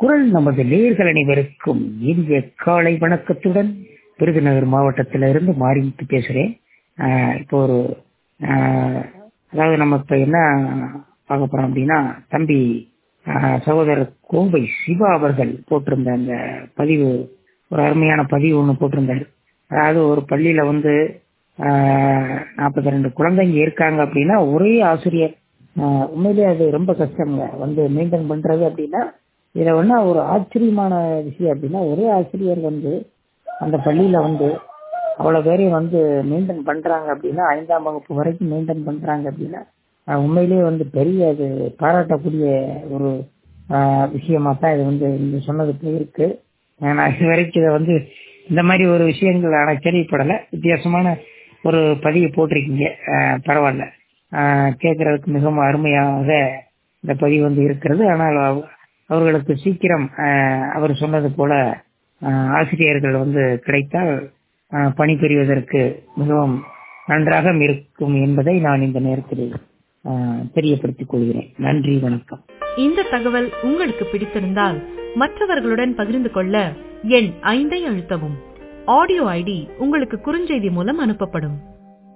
குரல் நமது நேர்கள் அனைவருக்கும் இந்திய காலை வணக்கத்துடன் விருதுநகர் மாவட்டத்தில இருந்து மாறிட்டு பேசுறேன் ஆஹ் இப்போ ஒரு ஆஹ் அதாவது நம்ம இப்ப என்ன பார்க்க போறோம் அப்படின்னா தம்பி ஆஹ் சகோதரர் கோவை சிவா அவர்கள் போட்டிருந்த அந்த பதிவு ஒரு அருமையான பதிவு ஒன்று போட்டிருந்தாரு அதாவது ஒரு பள்ளியில வந்து நாற்பத்தி ரெண்டு குழந்தைங்க இருக்காங்க அப்படின்னா ஒரே ஆசிரியர் ஆஹ் உண்மையிலேயே அது ரொம்ப கஷ்டங்க வந்து மெயின்டைன் பண்றது அப்படின்னா இதை வந்து ஒரு ஆச்சரியமான விஷயம் அப்படின்னா ஒரே ஆசிரியர் வந்து அந்த பள்ளியில வந்து அவ்வளவு பேரையும் வந்து மெயின்டைன் பண்றாங்க அப்படின்னா ஐந்தாம் வகுப்பு வரைக்கும் மெயின்டைன் பண்றாங்க அப்படின்னா ஆஹ் உண்மையிலேயே வந்து பெரிய அது பாராட்டக்கூடிய ஒரு ஆஹ் விஷயமா தான் இது வந்து நீங்க சொன்னதுக்கு இருக்கு நான் இது வரைக்கும் இதை வந்து இந்த மாதிரி ஒரு விஷயங்கள் ஆனால் கேள்விப்படலை வித்தியாசமான ஒரு பதிவு போட்டிருக்கீங்க ஆஹ் பரவாயில்ல ஆஹ் கேட்கறதுக்கு மிகவும் அருமையாக இந்த பதிவு வந்து இருக்கிறது ஆனால் அவ- அவர்களுக்கு சீக்கிரம் ஆஹ் அவர் சொன்னது போல ஆஹ் ஆசிரியர்கள் வந்து கிடைத்தால் ஆஹ் பணிபுரிவதற்கு மிகவும் நன்றாக இருக்கும் என்பதை நான் இந்த நேரத்தில் ஆஹ் தெரியப்படுத்திக் கொள்கிறேன் நன்றி வணக்கம் இந்த தகவல் உங்களுக்கு பிடித்திருந்தால் மற்றவர்களுடன் பகிர்ந்து கொள்ள எண் ஐந்தை அழுத்தவும் ஆடியோ ஐடி உங்களுக்கு குறுஞ்செய்தி மூலம் அனுப்பப்படும்